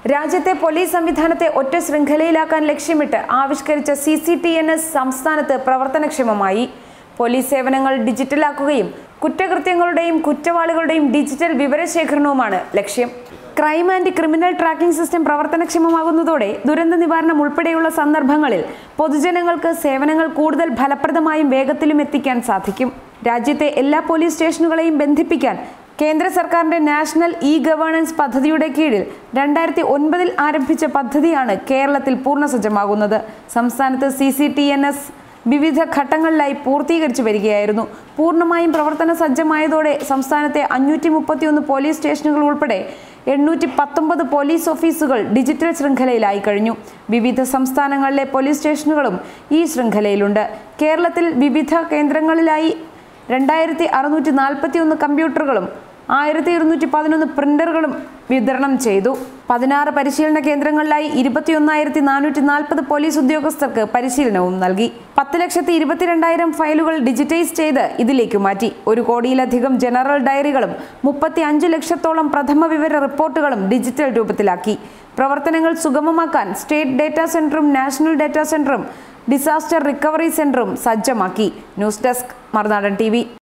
രാജ്യത്തെ പോലീസ് സംവിധാനത്തെ ഒറ്റ ശൃംഖലയിലാക്കാൻ ലക്ഷ്യമിട്ട് ആവിഷ്കരിച്ച C C T N S സംസ്ഥാനത്ത് പ്രവർത്തനക്ഷമമായി പോലീസ് സേവനങ്ങൾ ഡിജിറ്റലാക്കുകയും കുറ്റകൃത്യങ്ങളുടെയും കുറ്റവാളികളുടെയും ഡിജിറ്റൽ വിവരശേഖരണവുമാണ് ലക്ഷ്യം crime and criminal tracking system പ്രവർത്തനക്ഷമമാകുന്നതോടെ ദുരന്ത നിവാരണം ഉൾപ്പെടെയുള്ള സന്ദർഭങ്ങളിൽ പൊതുജനങ്ങൾക്ക് സേവനങ്ങൾ കൂടുതൽ ഫലപ്രദമായും വേഗത്തിലും എത്തിക്കാൻ സാധിക്കും രാജ്യത്തെ എല്ലാ പോലീസ് സ്റ്റേഷനുകളെയും ബന്ധിപ്പിക്കാൻ കേന്ദ്ര സർക്കാരിന്റെ നാഷണൽ ഇ ഗവേണൻസ് പദ്ധതിയുടെ കീഴിൽ രണ്ടായിരത്തി ഒൻപതിൽ ആരംഭിച്ച പദ്ധതിയാണ് കേരളത്തിൽ പൂർണ്ണസജ്ജമാകുന്നത് സംസ്ഥാനത്ത് C C T N S വിവിധ ഘട്ടങ്ങളിലായി പൂർത്തീകരിച്ചു വരികയായിരുന്നു പൂർണ്ണമായും പ്രവർത്തന സജ്ജമായതോടെ സംസ്ഥാനത്തെ അഞ്ഞൂറ്റി മുപ്പത്തിയൊന്ന് പോലീസ് സ്റ്റേഷനുകൾ ഉൾപ്പെടെ എണ്ണൂറ്റി പത്തൊമ്പത് പോലീസ് ഓഫീസുകൾ ഡിജിറ്റൽ ശൃംഖലയിലായി കഴിഞ്ഞു വിവിധ സംസ്ഥാനങ്ങളിലെ പോലീസ് സ്റ്റേഷനുകളും ഈ ശൃംഖലയിലുണ്ട് കേരളത്തിൽ വിവിധ കേന്ദ്രങ്ങളിലായി രണ്ടായിരത്തി അറുന്നൂറ്റി നാൽപ്പത്തി ഒന്ന് കമ്പ്യൂട്ടറുകളും ആയിരത്തി ഇരുന്നൂറ്റി പതിനൊന്ന് പ്രിന്ററുകളും വിതരണം ചെയ്തു പതിനാറ് പരിശീലന കേന്ദ്രങ്ങളിലായി ഇരുപത്തിയൊന്നായിരത്തി നാനൂറ്റി നാൽപ്പത് പോലീസ് ഉദ്യോഗസ്ഥർക്ക് പരിശീലനവും നൽകി പത്ത് ലക്ഷത്തി ഇരുപത്തിരണ്ടായിരം ഫയലുകൾ ഡിജിറ്റൈസ് ചെയ്ത് ഇതിലേക്ക് മാറ്റി ഒരു കോടിയിലധികം ജനറൽ ഡയറികളും മുപ്പത്തി അഞ്ച് ലക്ഷത്തോളം പ്രഥമ വിവര റിപ്പോർട്ടുകളും ഡിജിറ്റൽ രൂപത്തിലാക്കി പ്രവർത്തനങ്ങൾ സുഗമമാക്കാൻ സ്റ്റേറ്റ് ഡേറ്റാ സെന്ററും നാഷണൽ ഡേറ്റാ സെന്ററും ഡിസാസ്റ്റർ റിക്കവറി സെന്ററും സജ്ജമാക്കി ന്യൂസ് ഡെസ്ക് മറുനാടൻ ടി